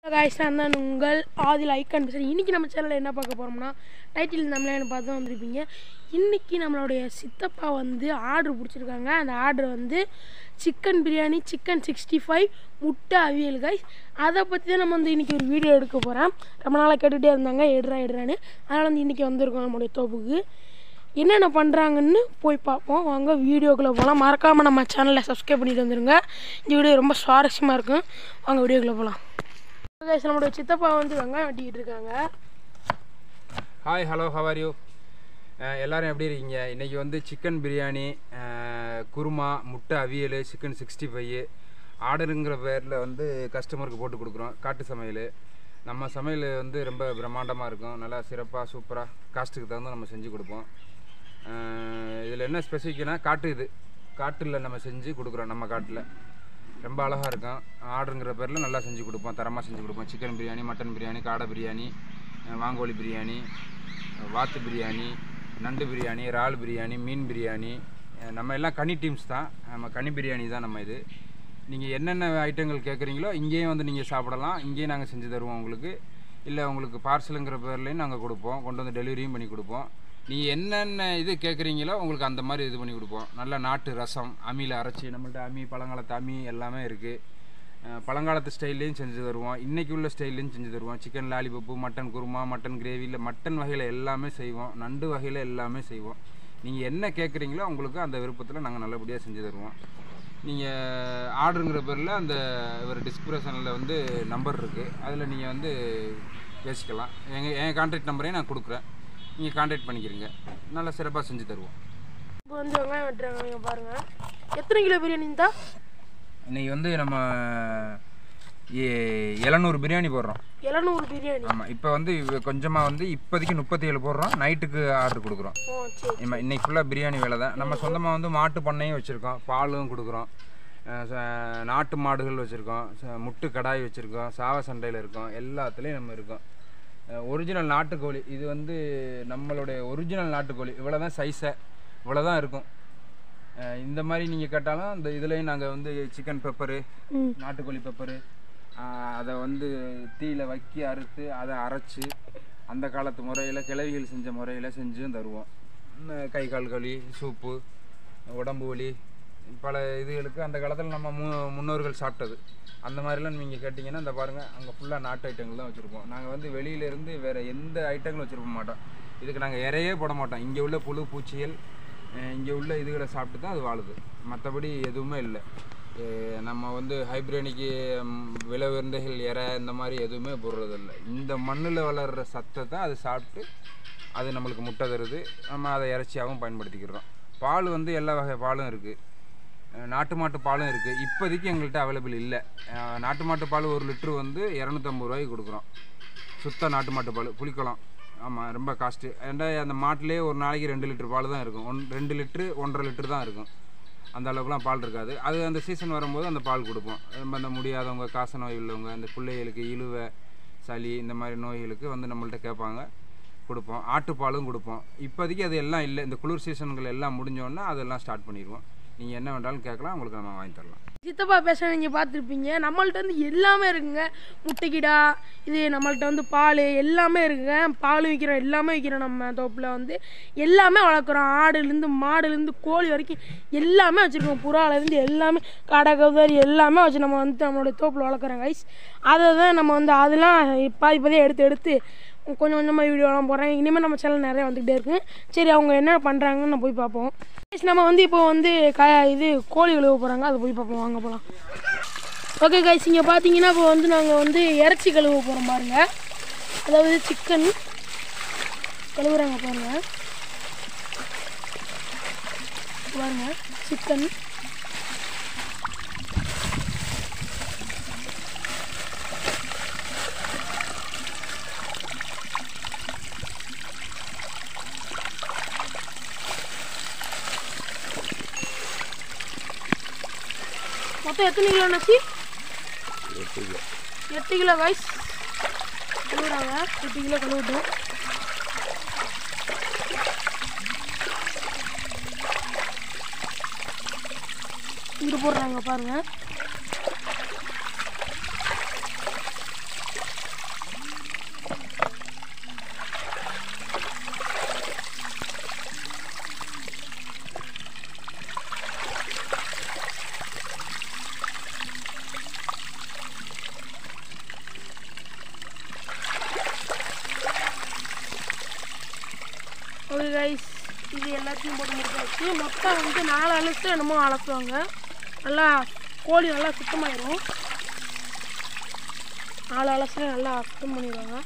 Guys நான் தான் உங்கள் ஆதில் ஐக்கான் பேசுகிறேன் இன்றைக்கி நம்ம சேனலில் என்ன பார்க்க போகிறோம்னா டைட்டில் நம்மளே பார்த்து தான் வந்திருப்பீங்க இன்றைக்கி நம்மளுடைய சித்தப்பா வந்து ஆர்டர் பிடிச்சிருக்காங்க அந்த ஆர்டர் வந்து chicken biryani chicken sixty five முட்டை அவியல் காய்ஸ் அதை பற்றி தான் நம்ம வந்து இன்றைக்கி ஒரு வீடியோ எடுக்க போகிறேன் ரொம்ப நாளாக கேட்டுகிட்டே இருந்தாங்க எடுறா எடுறான்னு அதனால் வந்து இன்றைக்கி வந்திருக்கோம் நம்மளுடைய தோப்புக்கு என்னென்ன பண்ணுறாங்கன்னு போய் பார்ப்போம் வாங்க வீடியோக்குள்ளே போகலாம் மறக்காமல் நம்ம சேனலை சப்ஸ்கிரைப் பண்ணிட்டு வந்துருங்க இந்த வீடியோ ரொம்ப சுவாரஸ்யமாக இருக்கும் வாங்க வீடியோக்குள்ளே போகலாம் கைஸ் நம்மளோட சித்தப்பா வந்து வெங்காயம் வெட்டிக்கிட்டு இருக்காங்க ஹாய் ஹலோ ஹவர் யூ எல்லாரும் எப்படி இருக்கீங்க இன்றைக்கி வந்து சிக்கன் பிரியாணி அஹ், குருமா முட்டை அவியல் சிக்கன் சிக்ஸ்டி ஃபைவ் ஆர்டருங்கிற பேரில் வந்து கஸ்டமருக்கு போட்டு கொடுக்குறோம் காட்டு சமையல் நம்ம சமையல் வந்து ரொம்ப பிரம்மாண்டமாக இருக்கும் நல்லா சிறப்பாக சூப்பராக காஸ்ட்டுக்கு தகுந்த நம்ம செஞ்சு கொடுப்போம் இதில் என்ன ஸ்பெசிஃபிக்னா காட்டு இது காட்டில் நம்ம செஞ்சு கொடுக்குறோம் நம்ம காட்டில் ரொம்ப அழகாக இருக்கும் ஆர்டருங்கிற பேரில் நல்லா செஞ்சு கொடுப்போம் தரமாக செஞ்சு கொடுப்போம் சிக்கன் பிரியாணி மட்டன் பிரியாணி காடை பிரியாணி அஹ் வாங்கோலி பிரியாணி அஹ் வாத்து பிரியாணி நண்டு பிரியாணி இறால் பிரியாணி மீன் பிரியாணி அஹ் நம்ம எல்லாம் கனி டீம்ஸ் தான் நம்ம கனி பிரியாணி தான் நம்ம இது நீங்கள் என்னென்ன ஐட்டங்கள் கேட்குறீங்களோ இங்கேயும் வந்து நீங்கள் சாப்பிடலாம் இங்கேயும் நாங்கள் செஞ்சு தருவோம் உங்களுக்கு இல்லை உங்களுக்கு பார்சலுங்கிற பேர்லேயும் நாங்கள் கொடுப்போம் கொண்டு வந்து டெலிவரியும் பண்ணி கொடுப்போம் நீங்கள் என்னென்ன இது கேட்குறீங்களோ உங்களுக்கு அந்த மாதிரி இது பண்ணி கொடுப்போம் நல்ல நாட்டு ரசம் அம்மியில் அரைச்சி நம்மள்ட்ட அம்மி பழங்காலத்து அம்மி எல்லாமே இருக்குது பழங்காலத்து ஸ்டைல்லையும் செஞ்சு தருவோம் இன்றைக்கி உள்ள ஸ்டைல்லையும் செஞ்சு தருவோம் chicken lollipop mutton kurma mutton கிரேவியில் மட்டன் வகையில் எல்லாமே செய்வோம் நண்டு வகையில் எல்லாமே செய்வோம் நீங்கள் என்ன கேட்குறீங்களோ உங்களுக்கு அந்த விருப்பத்தில் நாங்கள் நல்லபடியாக செஞ்சு தருவோம் நீங்கள் ஆர்டருங்கிற பேரில் அந்த ஒரு டிஸ்கிரிப்ஷனில் வந்து நம்பர் இருக்குது அதில் நீங்கள் வந்து பேசிக்கலாம் எங்கள் என் கான்டாக்ட் நம்பரையும் நான் கொடுக்குறேன் நீங்கள் கான்டாக்ட் பண்ணிக்கிறீங்க நல்லா சிறப்பாக செஞ்சு தருவோம் இப்போ வந்து வெங்காயம் வெட்டுறாங்க நீங்க பாருங்க எத்தனை கிலோ பிரியாணி இருந்தா இன்றைக்கி வந்து நம்ம எழுநூறு பிரியாணி போடுறோம் எழுநூறு பிரியாணி ஆமாம் இப்போ வந்து கொஞ்சமாக வந்து இப்போதைக்கு முப்பத்தி ஏழு போடுறோம் நைட்டுக்கு ஆர்டர் கொடுக்குறோம் ஓ சரி நம்ம இன்னைக்கு ஃபுல்லாக பிரியாணி வேலை தான் நம்ம சொந்தமாக வந்து மாட்டு பண்ணையும் வச்சுருக்கோம் பாலும் கொடுக்குறோம் அஹ் ச- நாட்டு மாடுகள் வச்சுருக்கோம் முட்டு கடாய் வச்சுருக்கோம் சாவ சண்டையில் இருக்கோம் எல்லாத்துலேயும் நம்ம இருக்கோம் ஒரிஜினல் நாட்டுக்கோழி இது வந்து நம்மளுடைய ஒரிஜினல் நாட்டுக்கோழி இவ்வளோ தான் சைஸை இவ்வளோ தான் இருக்கும் அஹ் இந்த மாதிரி நீங்கள் கேட்டாலும் இந்த இதுலேயும் நாங்கள் வந்து சிக்கன் பெப்பரு ம் நாட்டுக்கோழி பெப்பரு அதை வந்து தீயில வக்கி அறுத்து அதை அரைச்சி அந்த காலத்து முறையில் கிழவிகள் செஞ்ச முறையில் செஞ்சும் தருவோம் இன்னும் கை கால் களி சூப்பு உடம்பு வலி பல இதுகளுக்கு அந்த காலத்தில் நம்ம மு முன்னோர்கள் சாப்பிட்டது அந்த மாதிரிலாம் நீங்கள் கேட்டிங்கன்னா இந்த பாருங்கள் அங்கே ஃபுல்லாக நாட்டு ஐட்டங்கள் தான் வச்சுருப்போம் நாங்கள் வந்து வெளியிலேருந்து வேறு எந்த ஐட்டங்களும் வச்சுருக்க மாட்டோம் இதுக்கு நாங்கள் இறையே போட மாட்டோம் இங்கே உள்ள புழு பூச்சிகள் இங்கே உள்ள இதுகளை சாப்பிட்டு தான் அது வாழுது மற்றபடி எதுவுமே இல்லை அஹ் நம்ம வந்து ஹைப்ரேனிக்கு விலை உயர்ந்தகள் இறை இந்த மாதிரி எதுவுமே போடுறதில்ல இந்த மண்ணில் வளர்கிற சத்தத்தை அது சாப்பிட்டு அது நம்மளுக்கு முட்டை தருது நம்ம அதை இறைச்சியாகவும் பயன்படுத்திக்கிறோம் பால் வந்து எல்லா வகை பாலும் இருக்குது நாட்டு மாட்டு பாலும் இருக்குது இப்போதைக்கு எங்கள்கிட்ட அவைலபிள் இல்லை அஹ் நாட்டு மாட்டு பால் ஒரு லிட்ரு வந்து இரநூத்தம்பது ரூபாய்க்கு கொடுக்குறோம் சுத்த நாட்டு மாட்டு பால் புளிக்குளம் ஆமாம் ரொம்ப காஸ்ட்டு ஏன்டா அந்த மாட்டிலே ஒரு நாளைக்கு ரெண்டு லிட்டர் பால் தான் இருக்கும் ஒன் ரெண்டு லிட்ரு ஒன்றரை லிட்டர் தான் இருக்கும் அந்த அளவுக்குலாம் பால் இருக்காது அது அந்த சீசன் வரும்போது அந்த பால் கொடுப்போம் ரொம்ப அந்த முடியாதவங்க காச நோய் உள்ளவங்க அந்த பிள்ளைகளுக்கு இழுவை சளி இந்த மாதிரி நோய்களுக்கு வந்து நம்மள்ட்ட கேட்பாங்க கொடுப்போம் ஆட்டுப்பாலும் கொடுப்போம் இப்போதைக்கு அது எல்லாம் இல்லை இந்த குளிர் சீசன்கள் எல்லாம் முடிஞ்சோடனே அதெல்லாம் ஸ்டார்ட் பண்ணிடுவோம் நீங்கள் என்ன வேண்டாலும் கேட்கலாம் உங்களுக்கு நம்ம வாங்கி தரலாம் சித்தப்பா பேச நீங்கள் பார்த்துருப்பீங்க நம்மள்ட்ட வந்து எல்லாமே இருக்குங்க முட்டைக்கிடா இது நம்மள்ட்ட வந்து பால் எல்லாமே இருக்குங்க பால் விற்கிறோம் எல்லாமே விற்கிறோம் நம்ம தோப்பில் வந்து எல்லாமே வளர்க்குறோம் ஆடுலேருந்து மாடுலேருந்து கோழி வரைக்கும் எல்லாமே வச்சுருக்கோம் புறாலேருந்து எல்லாமே காடை கௌதாரி எல்லாமே வச்சு நம்ம வந்து நம்மளோட தோப்பில் வளர்க்குறோம் கைஸ் அதை தான் நம்ம வந்து அதெல்லாம் பாதி பாதியாக எடுத்து எடுத்து கொஞ்சம் கொஞ்சமாக வீடியோலாம் போடுறேன் இனிமேல் நம்ம சேனல் நிறைய வந்துக்கிட்டே இருக்கு சரி அவங்க என்ன பண்ணுறாங்கன்னு நம்ம போய் பார்ப்போம் Guys, நம்ம வந்து இப்போ வந்து க இது கோழி கழுவ போகிறாங்க அதை போய் பார்ப்போம் வாங்க போகலாம் ஓகே கைஸ் இங்கே பார்த்தீங்கன்னா இப்போ வந்து நாங்கள் வந்து இறைச்சி கழுவ போகிறோம் பாருங்க அதாவது சிக்கன் கழுவுறாங்க பாருங்க பாருங்க சிக்கன் மொத்தம் எத்தனை கிலோ நசி எட்டு கிலோ கைஸ் கழுவுறாங்க எட்டு கிலோ கழுவிட்டோம் இங்கே போடுறாங்க பாருங்க கைஸ் இது எல்லாத்தையும் போட்டு முடிச்சாச்சு மொத்தம் வந்து நாலு அலசு என்னமோ அலசுவாங்க நல்லா கோழி நல்லா சுத்தமாயிரும் நாலு அலசுல நல்லா சுத்தம் பண்ணிடுவாங்க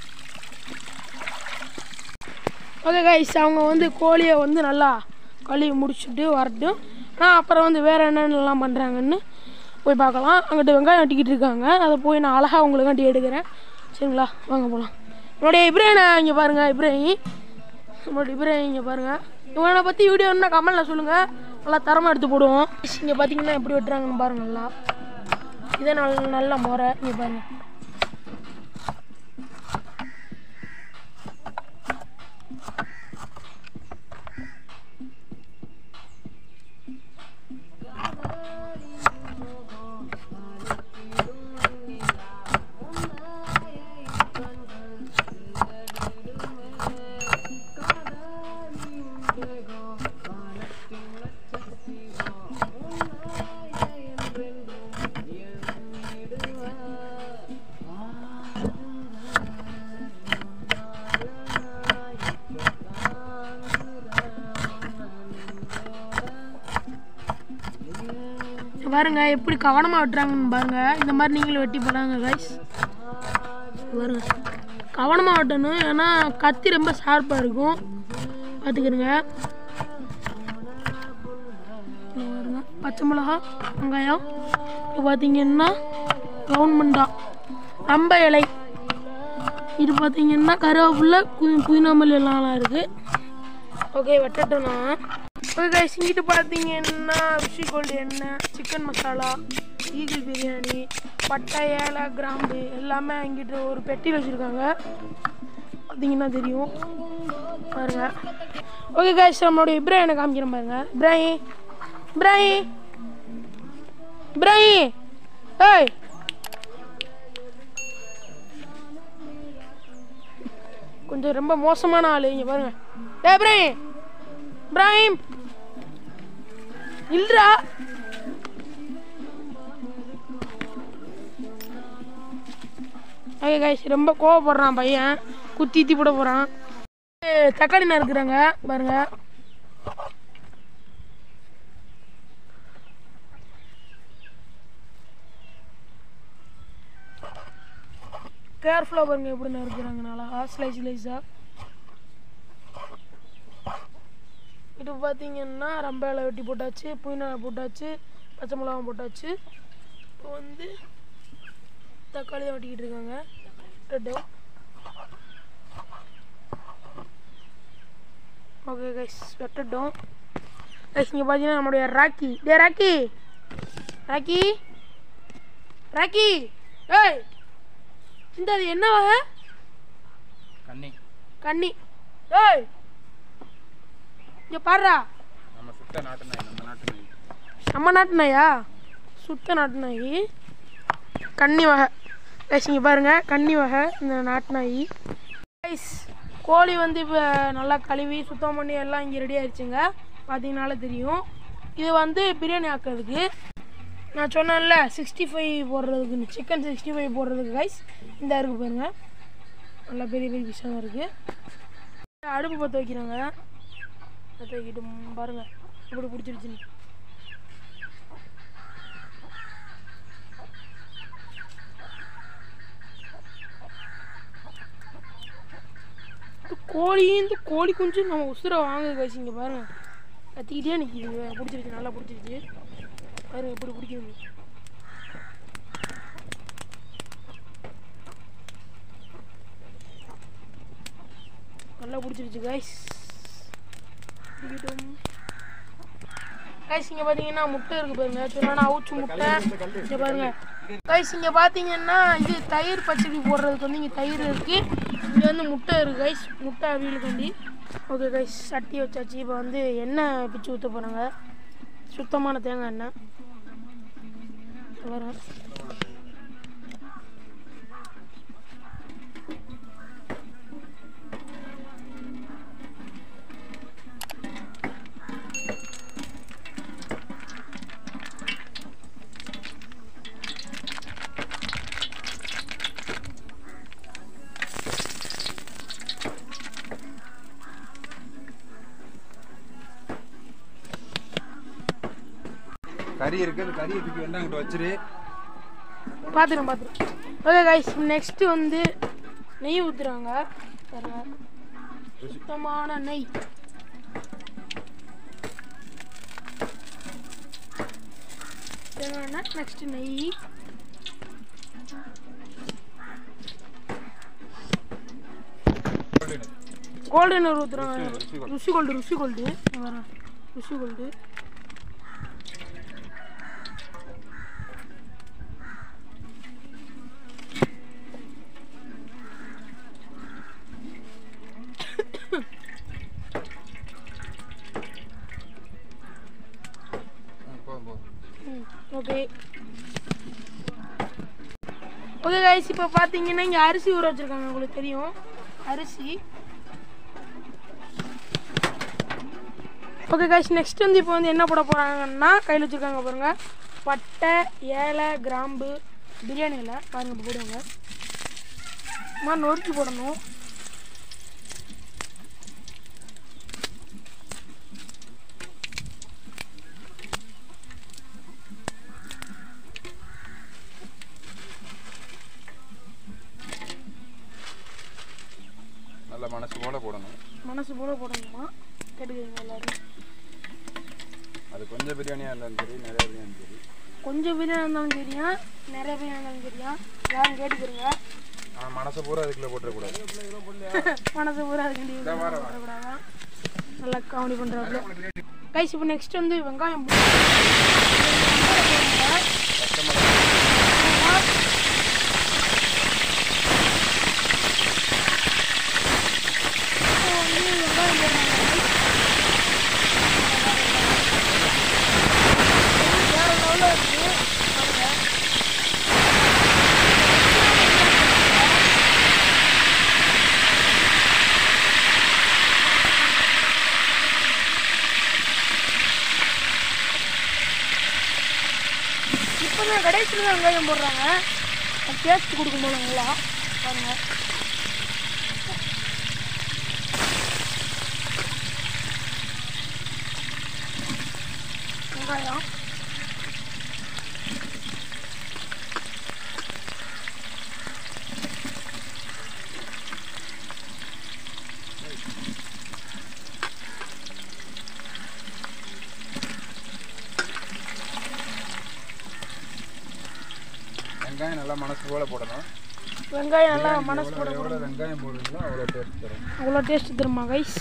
ஓகே கைஸ் அவங்க வந்து கோழியை வந்து நல்லா கழுவி முடிச்சுட்டு வரட்டும் ஆனால் அப்புறம் வந்து வேறு என்னென்னலாம் பண்ணுறாங்கன்னு போய் பார்க்கலாம் அங்கிட்டு வெங்காயம் வெட்டிக்கிட்டு இருக்காங்க அதை போய் நான் அழகாக உங்களுக்காண்டி எடுக்கிறேன் சரிங்களா வாங்க போகலாம் என்னுடைய இப்ராஹிம் இங்கே பாருங்கள் இப்ராஹிம் நம்மளோட இப்ராஹிம் இங்கே பாருங்கள் இவனை பற்றி வீடியோ என்ன கமெண்ட்டில் சொல்லுங்கள் நல்லா தரமாக எடுத்து போடுவோம் இங்கே பார்த்தீங்கன்னா எப்படி வெட்டுறாங்கன்னு பாருங்க நல்லா இதே நல்ல நல்ல முறை இங்கே பாருங்கள் இங்க பாருங்க எப்படி கவனமாக வெட்டுறாங்கன்னு பாருங்க இந்த மாதிரி நீங்களும் வெட்டி போடாங்க கைஸ் பாருங்க கவனமாக வெட்டணும் ஏன்னா கத்தி ரொம்ப ஷார்ப்பாக இருக்கும் பார்த்துக்கிறங்க இங்க பாருங்க பச்சை மிளகா வெங்காயம் இப்போ பார்த்தீங்கன்னா கவுன்மெண்டா ரம்ப இலை இது பார்த்தீங்கன்னா கருவேப்பில்லை கு புதினாமல் எல்லாம் இருக்குது ஓகே வெட்டட்டும் நான் ஓகே கைஸ் இங்கிட்டு பார்த்தீங்கன்னா ருஷி கோல்டு எண்ணெய் சிக்கன் மசாலா ஈகிள் பிரியாணி பட்டை ஏலை கிராம்பு எல்லாமே இங்கிட்டு ஒரு பெட்டியில் வச்சுருக்காங்க பார்த்தீங்கன்னா தெரியும் பாருங்க ஓகே கைஸ் நம்மளுடைய இப்ராஹினை காமிக்கிறேன் பாருங்க இப்ராஹிம் இப்ராஹிம் இப்ராஹிம் ஏய் கொஞ்சம் ரொம்ப மோசமான ஆள் இங்கே பாருங்க டே இப்ராஹிம் இப்ராஹிம் இல்லா ஓகே கைஸ் ரொம்ப கோவப்படுறான் பையன் குத்தி ஈத்தி போட போகிறான் தக்காளி நறுக்குறாங்க பாருங்க கேர்ஃபுல்லாக பாருங்க எப்படி நறுக்குறாங்க நல்லா ஸ்லைஸ் ஸ்லைஸாக இது பார்த்தீங்கன்னா ரொம்ப இலை வெட்டி போட்டாச்சு புதினா போட்டாச்சு பச்சை மிளகாய் போட்டாச்சு இப்போ வந்து தக்காளி தான் வெட்டிக்கிட்டு இருக்காங்க ரெட்டும் ஓகே கைஸ் வெட்டட்டும் கைஸ் இங்கே பார்த்தீங்கன்னா நம்மளுடைய ராக்கி டே ராக்கி ராக்கி ராக்கி ஏய் இந்த அது என்ன வகை கண்ணி கன்னி ஏய் இங்கே பாடுறா நம்ம சுத்த நாட்டு நாய் நம்ம நாட்டு நாய் நம்ம நாட்டு நாயா சுத்த நாட்டு நாய் கன்னி வகை கைஸ் இங்கே பாருங்கள் கன்னி வகை இந்த நாட்டு நாய் கைஸ் கோழி வந்து இப்போ நல்லா கழுவி சுத்தம் பண்ணி எல்லாம் இங்கே ரெடி ஆயிடுச்சுங்க பார்த்தீங்கனாலே தெரியும் இது வந்து பிரியாணி ஆக்கிறதுக்கு நான் சொன்னேன்ல சிக்ஸ்டி ஃபைவ் போடுறதுக்கு சிக்கன் சிக்ஸ்டி ஃபைவ் போடுறதுக்கு கைஸ் இந்த இருக்கு பாருங்க நல்லா பெரிய பெரிய விஷயம் தான் இருக்குது அடுப்பு பற்ற வைக்கிறாங்க பற்ற வைக்கிட்டு ம், பாருங்க எப்படி பிடிச்சிருச்சுன்னு இந்த கோழி இந்த கோழி குஞ்சு நம்ம உசுரை வாங்க கைஸ் இங்கே பாருங்க கத்திக்கிட்டே நிற்கிது பிடிச்சிருச்சு நல்லா பிடிச்சிருச்சு பாருங்க எப்படி பிடிக்குது நல்லா பிடிச்சிருச்சு கைஸ் பிடிக்கட்டும் கைஸ் இங்கே பார்த்தீங்கன்னா முட்டை இருக்கு பாருங்க சொன்னா அவுச்சு முட்டை இங்கே பாருங்க கைஸ் இங்கே பார்த்தீங்கன்னா இது தயிர் பச்சடி போடுறதுக்கு வந்து இங்கே தயிர் இருக்கு இங்கே வந்து முட்டை இருக்கு கைஸ் முட்டை அவியலுக்காண்டி ஓகே கைஸ் சட்டி வச்சாச்சு இப்போ வந்து எண்ணெய் பிச்சு ஊற்ற போகிறாங்க சுத்தமான தேங்காய் எண்ணெய் பாருங்க கறி இருக்கு அந்த கறியை தூக்கி வேண்டாம் அங்கிட்டு வச்சிரு பார்த்துக்கிறேன் பார்த்துக்கிறேன் ஓகே கைஸ் நெக்ஸ்ட் வந்து நெய் ஊற்றுறாங்க பாருங்க சுத்தமான நெய் தேவையான நெக்ஸ்ட் நெய் கோல்டன் ஊற்றுறாங்க ருசி gold. ருசி கோல்டு ருசி கோல்டு வரேன் ருசி கோல்டு ம், போதும் போதும் ஓகே ஓகே கைஸ் இப்போ பார்த்தீங்கன்னா இங்கே அரிசி ஊற வச்சுருக்காங்க உங்களுக்கு தெரியும் அரிசி ஓகே கைஸ் நெக்ஸ்ட் வந்து இப்போ வந்து என்ன போட போகிறாங்கன்னா கையில் வச்சுருக்காங்க பாருங்க பட்டை ஏலை கிராம்பு பிரியாணி இலை பாருங்க இப்போ போடுவாங்க சும்மா நொறுக்கி போடணும் நல்ல மனசு போல போடணும் மனசு போல போடணுமா கேட்டுக்கிறீங்க எல்லாரும் அது கொஞ்சம் பிரியாணியாக இருந்தாலும் சரி நிறைய பிரியாணி சரி கொஞ்சம் பிரியாணி இருந்தாலும் சரியா நிறைய பிரியாணி இருந்தாலும் சரியா யாரும் கேட்டுக்கிறீங்க ஆனால் மனசை பூரா அதுக்குள்ளே போட்டுறக்கூடாது மனசு பூரா அதுக்கு வரக்கூடாதா நல்லா காமெடி பண்ணுறாப்புல கைஸ் இப்போ நெக்ஸ்ட் வந்து வெங்காயம் போடுறாங்க. பச்சை மிளகா இப்போ வந்து வெங்காயம் போடுறாங்க வேற லெவலில் இருக்கு பாருங்க. இப்போ தான் கடைசியில் தான் வெங்காயம் போடுறாங்க டேஸ்ட் கொடுக்கும் போல நல்லா பாருங்க வெங்காயம் வெங்காயம் நல்லா மனசு போல போடணும் வெங்காயம் நல்லா மனசு எவ்வளோ எவ்வளோ வெங்காயம் போடுறீங்களோ அவ்வளோ டேஸ்ட் தரும் அவ்வளோ டேஸ்ட் தருமா கைஸ்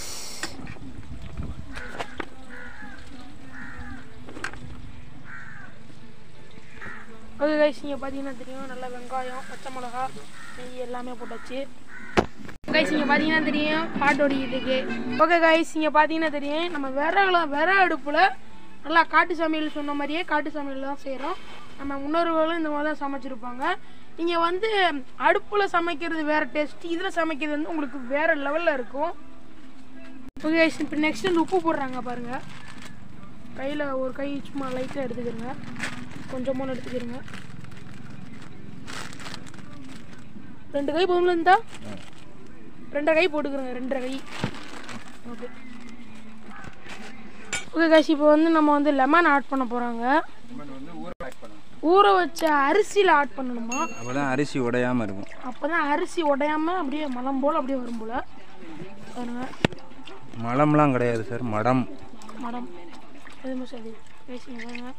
ஓகே கைஸ் இங்கே பார்த்தீங்கன்னா தெரியும் நல்லா வெங்காயம் பச்சை மிளகா நெய் எல்லாமே போட்டாச்சு கைஸ் இங்கே பார்த்தீங்கன்னா தெரியும் பாட்டு ஓடிக்கிட்டு ஓகே கைஸ் இங்கே பார்த்தீங்கன்னா தெரியும் நம்ம விறகுல விற அடுப்பில் நல்லா காட்டு சமையல் சொன்ன மாதிரியே காட்டு சமையல் தான் செய்கிறோம் நம்ம முன்னோர்களும் இந்த மாதிரி தான் சமைச்சிருப்பாங்க நீங்கள் வந்து அடுப்பில் சமைக்கிறது வேறு டேஸ்ட் இதில் சமைக்கிறது வந்து உங்களுக்கு வேறு லெவலில் இருக்கும் ஓகே கைஸ் இப்போ நெக்ஸ்ட் வந்து உப்பு போடுறாங்க பாருங்கள் கையில் ஒரு கை சும்மா லைட்டாக எடுத்துக்கிறங்க கொஞ்சமாக எடுத்துக்கிறங்க ரெண்டு கை போதும்ல இருந்தா ரெண்டரை கை போட்டுக்கிறோங்க ரெண்டரை கை ஓகே ஓகே காசி இப்போ வந்து நம்ம வந்து லெமன் ஆட் பண்ண போகிறாங்க லெமன் வந்து ஊற ஆட் பண்ணணும் ஊற வச்ச அரிசியில் ஆட் பண்ணணுமா அப்போ தான் அரிசி உடையாமல் இருக்கும் அப்போ தான் அரிசி உடையாம அப்படியே மலம் போல் அப்படியே வரும் போல் பாருங்க மலம்லாம் கிடையாது சார் மடம் மரம் எதுவுமே சரி பேசிங்க பாருங்க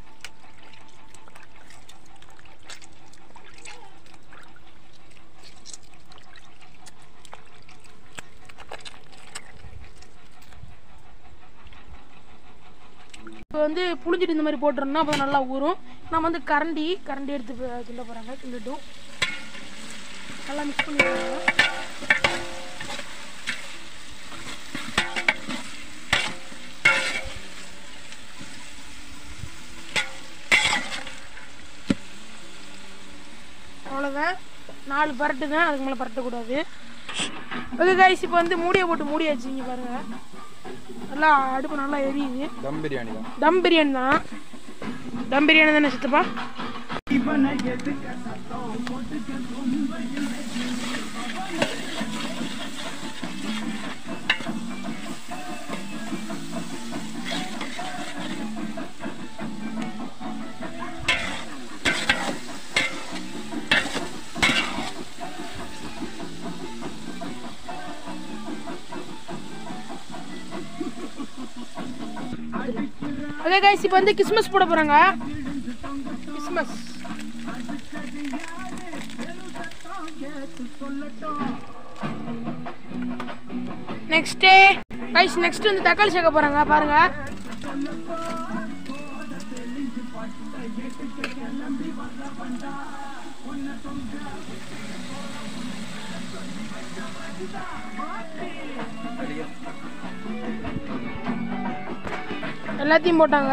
இப்போ வந்து புளிஞ்சிட்டு இந்த மாதிரி போட்டுருந்தோம்னா அப்போ நல்லா ஊறும் நம்ம வந்து கரண்டி கரண்டி எடுத்து போ- கிண்ட போகிறாங்க கிண்டட்டும் நல்லா மிக்ஸ் பண்ணிடுவாங்க அவ்வளோதான் நாலு பரட்டு தான் அதுக்கு மேலே பரட்டக்கூடாது ஓகே கைஸ் இப்போ வந்து மூடியை போட்டு மூடியாச்சு இங்கே பாருங்க நல்லா அடுப்பு நல்லா எரியுது தம் பிரியாணி தான் தம் பிரியாணி தான் தம் பிரியாணி தானே சித்தப்பா ஓகே கைஸ் இப்போ வந்து கிறிஸ்மஸ் போட போகிறாங்க கிறிஸ்மஸ் நெக்ஸ்ட்டு கைஸ் நெக்ஸ்ட் வந்து தக்காளி சேர்க்க போகிறாங்க பாருங்க எல்லாத்தையும் போட்டாங்க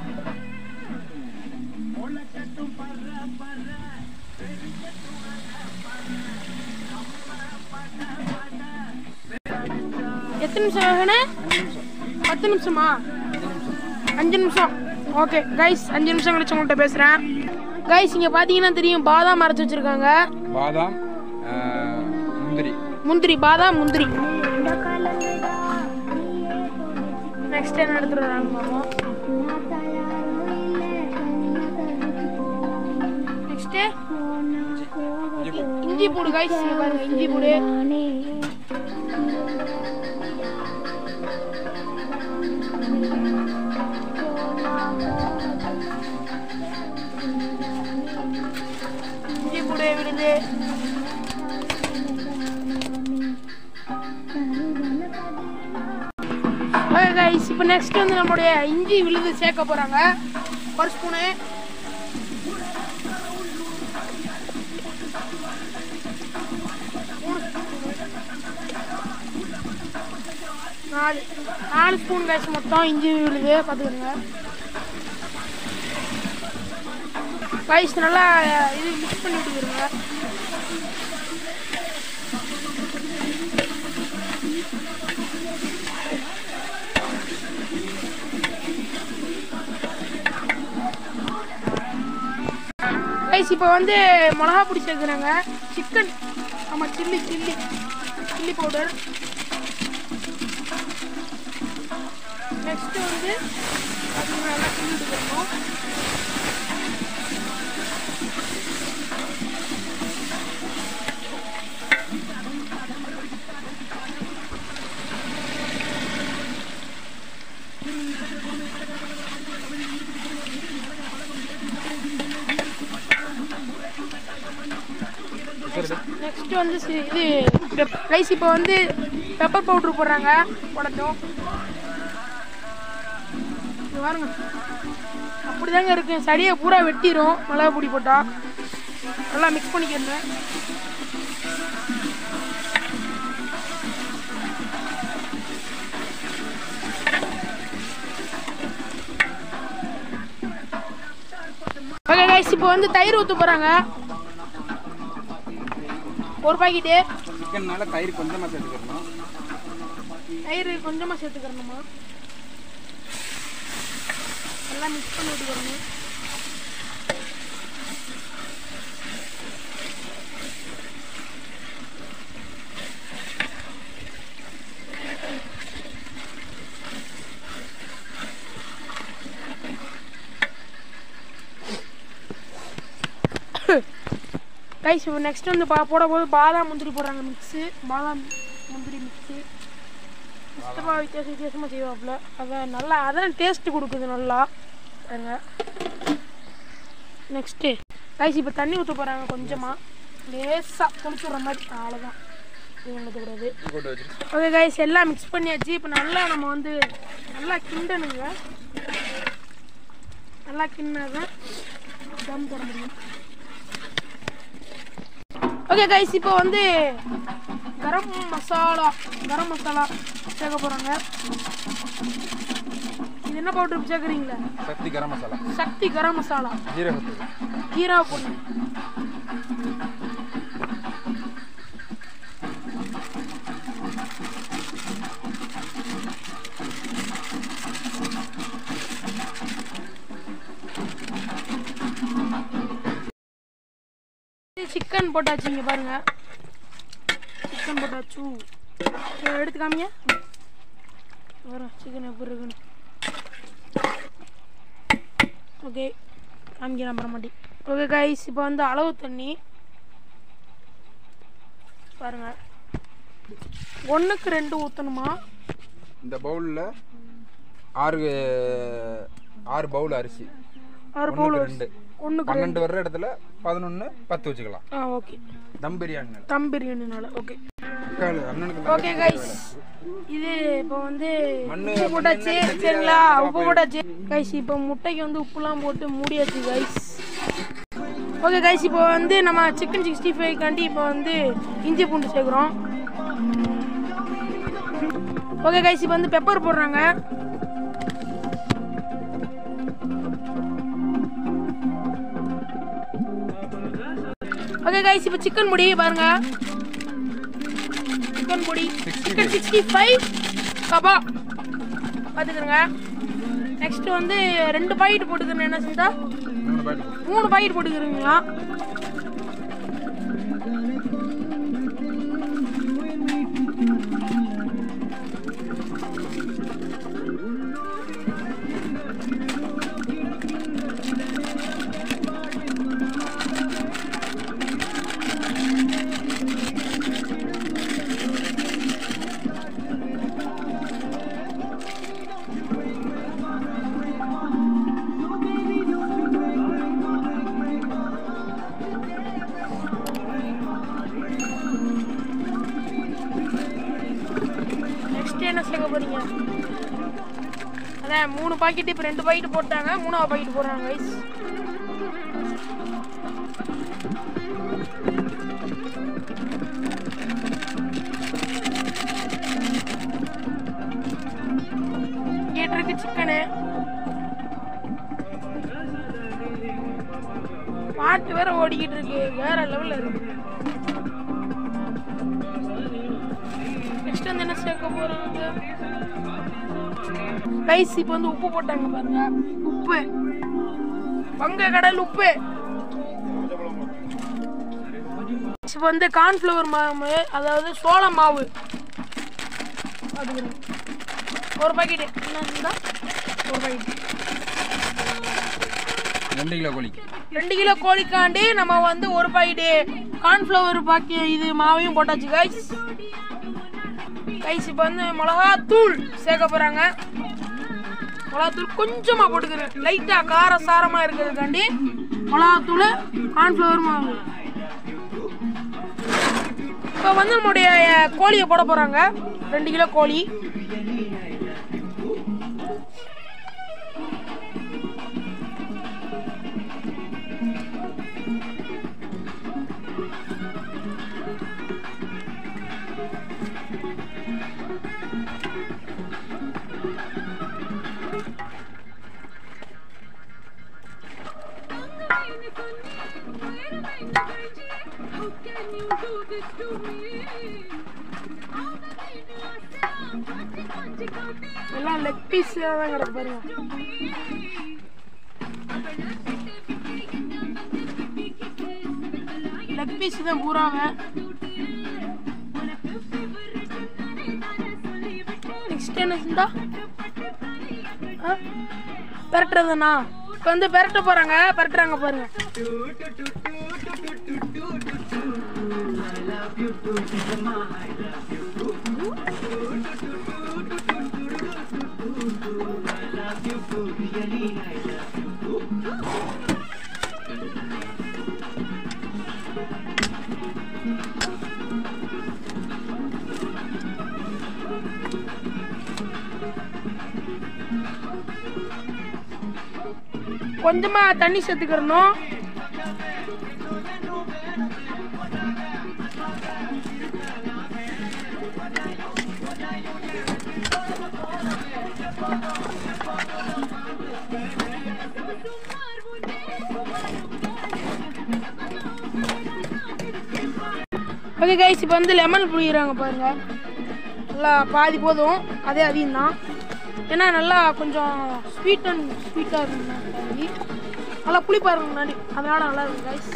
எத்தனை நிமிஷம் ஆகுனே பத்து நிமிஷமா அஞ்சு நிமிஷம் ஓகே கைஸ் அஞ்சு நிமிஷம் கழிச்சு உங்கள்கிட்ட பேசுகிறேன் கைஸ் இங்கே பார்த்தீங்கன்னா தெரியும் பாதாம் அரைச்சி வச்சுருக்காங்க பாதாம் ஆஹ், முந்திரி முந்திரி பாதாம் முந்திரி நெக்ஸ்ட் என்ன எடுத்துட்டு வராங்க பார்ப்போம் நெக்ஸ்ட் இஞ்சி பூடு கைஸ் பாருங்க இஞ்சி பூடு இஞ்சி பூடு விடுது ஓகே கைஸ் இப்போ நெக்ஸ்ட் வந்து நம்மளுடைய இஞ்சி விழுது சேர்க்க போறாங்க ஒரு ஸ்பூனு நாலு நாலு ஸ்பூன் கைஸ் மொத்தம் இஞ்சி விழுது பார்த்துக்கோங்க கைஸ் நல்லா இது மிக்ஸ் பண்ணி விட்டுக்கிறோங்க கைஸ் இப்போ வந்து மிளகா பொடி சேர்க்குறாங்க சிக்கன் ஆமாம் chilli chilli chilli powder next வந்து அது நல்லா கிண்டிட்டு வரணும் நெக்ஸ்ட் வந்து சி- இது ரைஸ் இப்போ வந்து பெப்பர் பவுடர் போடுறாங்க போடட்டும் இங்க பாருங்க அப்படிதாங்க இருக்கு சடியை பூரா வெட்டிரும் மிளகா பொடி போட்டா நல்லா மிக்ஸ் பண்ணிக்கிறேன் ஓகே கைஸ் இப்போ வந்து தயிர் ஊற்ற போகிறாங்க ஒரு பாக்கெட்டு சிக்கன்னால தயிர் கொஞ்சமாக சேர்த்துக்கிறணும் தயிர் கொஞ்சமாக சேர்த்துக்கிறணுமா நல்லா மிக்ஸ் பண்ணி விட்டுக்கிறணும் கைஸ் இப்போ நெக்ஸ்ட் வந்து பா போட போது பாதாம் முந்திரி போடுறாங்க மிக்ஸு பாதாம் முந்திரி மிக்ஸு இஷ்டமா வித்தியாச வித்தியாசமாக செய்வாப்புல அதான் நல்லா அதான் டேஸ்ட் கொடுக்குது நல்லா பாருங்க நெக்ஸ்ட்டு கைஸ் இப்போ தண்ணி ஊற்ற போகிறாங்க கொஞ்சமாக லேசாக குளிச்சுடுற மாதிரி அவ்வளோதான் இது ஊற்றக்கூடாது போட்டு வச்சுட்டு ஓகே கைஸ் எல்லாம் மிக்ஸ் பண்ணியாச்சு இப்போ நல்லா நம்ம வந்து நல்லா கிண்டணுங்க நல்லா கிண்ணதான் தம் போட முடியும் ஓகே கைஸ் இப்போ வந்து கரம் மசாலா கரம் மசாலா சேர்க்க போகிறாங்க இது என்ன பவுடர் சேர்க்குறீங்களா சக்தி கரம் மசாலா சக்தி கரம் மசாலா ஜீரகத்தூள் ஜீரா பொடி சிக்கன் போட்டாச்சு இங்க பாருங்க சிக்கன் போட்டாச்சு இதை எடுத்து காமிங்க வரும் சிக்கன் எப்படி இருக்குன்னு ஓகே காமிக்கிறேன் அப்புறமாட்டி ஓகே கைஸ் இப்போ வந்து அளவு தண்ணி பாருங்க ஒன்றுக்கு ரெண்டு ஊற்றணுமா இந்த பவுலில் ஆறு ஆறு பவுல் அரிசி ஆறு பவுல் ஒண்ணுக்கு ரெண்டு ஒன்றுக்கு பன்னெண்டு வர்ற இடத்துல பதினொன்று பத்து வச்சுக்கலாம் ஆ ஓகே தம் பிரியாணி தம் பிரியாணினால ஓகே அண்ணனுக்கு ஓகே கைஸ் இது இப்போ வந்து மண்ணு உப்பு போட்டாச்சு சரிங்களா உப்பு போட்டாச்சு கைஸ் இப்போ முட்டைக்கு வந்து உப்புலாம் போட்டு மூடியாச்சு கைஸ் ஓகே கைஸ் இப்போ வந்து நம்ம சிக்கன் சிக்ஸ்டி ஃபைவ்க்காண்டி இப்போ வந்து இஞ்சி பூண்டு சேர்க்குறோம் ஓகே கைஸ் இப்போ வந்து பெப்பர் போடுறாங்க ஓகே கைஸ் இப்போ சிக்கன் முடி பாருங்க சிக்கன் பொடி சிக்கன் சிக்ஸ்டி ஃபைவ் கபாப் பார்த்துக்கிறோங்க நெக்ஸ்ட் வந்து ரெண்டு பாக்கெட் போட்டுக்கிறேன் என்ன செஞ்சா மூணு பாக்கெட் மூணு பாக்கெட் போட்டுக்கிறீங்களா நெக்ஸ்ட் என்ன சேர்க்க போறீங்க அதான் மூணு பாக்கெட் இப்போ ரெண்டு பாக்கெட் போட்டாங்க மூணாவது பாக்கெட் போடுறாங்க கைஸ் இருக்கு சிக்கனு பாட்டு வேற ஓடிக்கிட்டு இருக்கு வேற லெவல்ல இருக்கு நெக்ஸ்ட் வந்து என்ன சேர்க்க போறாங்க ரைஸ் இப்போ வந்து உப்பு போட்டாங்க பாருங்க உப்பு வங்க கடல் உப்பு இப்போ வந்து கார்ன்ஃப்ளவர் மாவு அதாவது சோள மாவு அதுக்கு ஒரு பாக்கெட் என்ன இருந்தா ஒரு பாக்கெட் ரெண்டு கிலோ கோழிக்கு ரெண்டு கிலோ கோழிக்காண்டி நம்ம வந்து ஒரு பாக்கெட்டு கார்ன்ஃப்ளவர் பாக்கி இது மாவையும் போட்டாச்சு கைஸ் கைஸ் இப்போ வந்து மிளகாத்தூள் சேர்க்க போகிறாங்க மிளகாத்தூள் கொஞ்சமாக போட்டுக்கிறேன் லைட்டாக கார சாரமாக இருக்கிறதுக்காண்டி மிளகாத்தூள் கார்ன்ஃப்ளவர் மாவு இப்போ வந்து நம்முடைய கோழியை போட போகிறாங்க ரெண்டு கிலோ கோழி எல்லாம் லெக் பீஸ் தான் கிடக்கு பாருங்க லெக் பீஸ் தான் பூராவே நெக்ஸ்ட் என்ன செஞ்சா பெரட்டுறதுண்ணா இப்போ வந்து பெரட்ட போறாங்க பெரட்டுறாங்க பாருங்க கொஞ்சமா தண்ணி சேர்த்துக்கிறணும் ஓகே கைஸ் இப்போ வந்து லெமன் புளிகிறாங்க பாருங்க நல்லா பாதி போதும் அதே அதிகம் தான் ஏன்னா நல்லா கொஞ்சம் ஸ்வீட் அண்ட் ஸ்வீட்டாக இருக்கும் பாதி நல்லா புளிப்பாக இருக்கும் முன்னாடி அதனால நல்லா இருக்கும் கைஸ்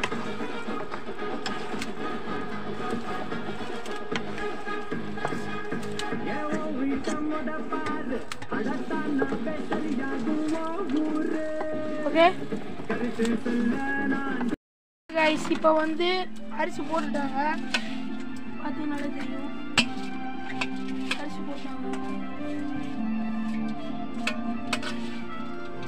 ஓகே கைஸ் இப்போ வந்து அரிசி போட்டுட்டாங்க பார்த்தீங்கன்னாலே தெரியும் அரிசி போட்டாங்க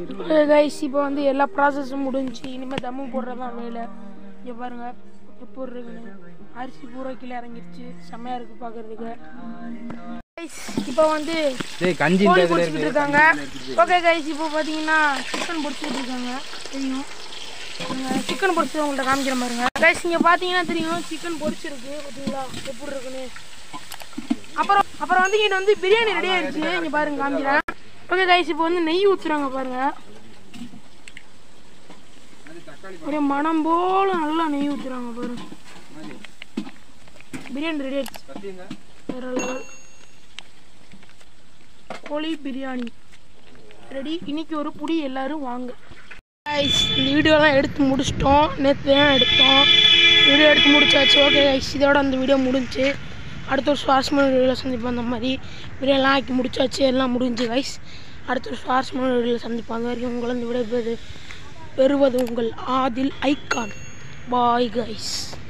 கைஸ் இப்போ வந்து எல்லா ப்ராசஸும் முடிஞ்சு இனிமேல் தம்மு போடுறதான் வேலை இங்கே பாருங்க எப்படி இருக்குன்னு அரிசி பூரா கீழே இறங்கிருச்சு செம்மையாக இருக்குது பார்க்குறதுக்கு கைஸ் இப்போ வந்து டேய் கஞ்சி கோழி இந்த இதுல பிடிச்சிக்கிட்டு இருக்காங்க ஓகே கைஸ் இப்போ பார்த்தீங்கன்னா சிக்கன் பிடிச்சிட்டு இருக்காங்க தெரியும் சிக்கன் பொரிச்சு உங்கள்கிட்ட காமிக்கிற பாருங்க கைஸ் இங்கே பார்த்தீங்கன்னா தெரியும் சிக்கன் பொரிச்சிருக்கு பார்த்தீங்களா எப்படி இருக்குன்னு அப்புறம் அப்புறம் வந்து இங்கே வந்து பிரியாணி ரெடி ஆயிடுச்சு இங்கே பாருங்க காமிக்கிறேன் ஓகே கைஸ் இப்போ வந்து நெய் ஊற்றுறாங்க பாருங்க அப்படியே மனம் போல நல்லா நெய் ஊற்றுறாங்க பாருங்க பிரியாணி ரெடி ஆயிடுச்சு வேற level. கோழி பிரியாணி ரெடி இன்னைக்கு ஒரு புடி எல்லாரும் வாங்க கைஸ் இந்த வீடியோலாம் எடுத்து முடிச்சிட்டோம் நேற்று தான் எடுத்தோம் வீடியோ எடுத்து முடிச்சாச்சு ஓகே கைஸ் இதோட அந்த வீடியோ முடிஞ்சு அடுத்த ஒரு சுவாரஸ்யமான வீடியோவில் சந்திப்போம் அந்த மாதிரி வீடியோலாம் ஆக்கி முடிச்சாச்சு எல்லாம் முடிஞ்சு கைஸ் அடுத்த ஒரு சுவாரஸ்யமான வீடியோவில் சந்திப்போம் அது வரைக்கும் உங்களை இந்த விட பெறுவது உங்கள் ஆதில் ஐகான் பாய் கைஸ்